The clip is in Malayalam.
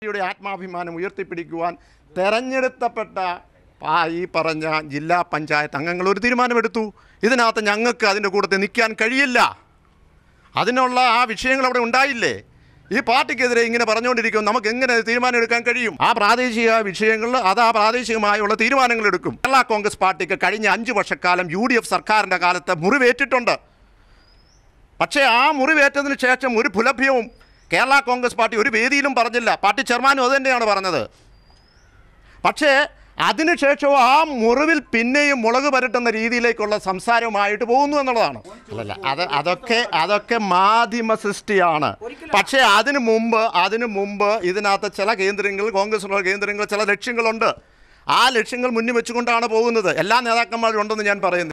യുടെ ആത്മാഭിമാനം ഉയർത്തിപ്പിടിക്കുവാൻ തെരഞ്ഞെടുത്തപ്പെട്ട ആ ഈ പറഞ്ഞ ജില്ലാ പഞ്ചായത്ത് അംഗങ്ങൾ ഒരു തീരുമാനമെടുത്തു ഇതിനകത്ത് ഞങ്ങൾക്ക് അതിൻ്റെ കൂട്ടത്തിൽ നിൽക്കാൻ കഴിയില്ല അതിനുള്ള ആ വിഷയങ്ങൾ അവിടെ ഉണ്ടായില്ലേ ഈ പാർട്ടിക്കെതിരെ ഇങ്ങനെ പറഞ്ഞുകൊണ്ടിരിക്കും നമുക്ക് എങ്ങനെ തീരുമാനം എടുക്കാൻ കഴിയും ആ പ്രാദേശിക വിഷയങ്ങളിൽ അത് ആ പ്രാദേശികമായുള്ള തീരുമാനങ്ങൾ എടുക്കും കേരള കോൺഗ്രസ് പാർട്ടിക്ക് കഴിഞ്ഞ അഞ്ച് വർഷക്കാലം യു ഡി എഫ് സർക്കാരിൻ്റെ കാലത്ത് മുറിവേറ്റിട്ടുണ്ട് പക്ഷേ ആ മുറിവേറ്റതിന് ശേഷം ഒരു പുലഭ്യവും കേരള കോൺഗ്രസ് പാർട്ടി ഒരു വേദിയിലും പറഞ്ഞില്ല പാർട്ടി ചെയർമാനും അത് തന്നെയാണ് പറഞ്ഞത് പക്ഷേ അതിനുശേഷവും ആ മുറിവിൽ പിന്നെയും മുളക് പരട്ടുന്ന രീതിയിലേക്കുള്ള സംസാരവുമായിട്ട് പോകുന്നു എന്നുള്ളതാണ് അല്ലല്ല അത് അതൊക്കെ അതൊക്കെ മാധ്യമ സൃഷ്ടിയാണ് പക്ഷേ അതിനു മുമ്പ് അതിനു മുമ്പ് ഇതിനകത്ത് ചില കേന്ദ്രങ്ങൾ കോൺഗ്രസിനുള്ള കേന്ദ്രങ്ങൾ ചില ലക്ഷ്യങ്ങളുണ്ട് ആ ലക്ഷ്യങ്ങൾ മുന്നിൽ വെച്ചുകൊണ്ടാണ് പോകുന്നത് എല്ലാ നേതാക്കന്മാരും ഉണ്ടെന്ന് ഞാൻ പറയുന്നു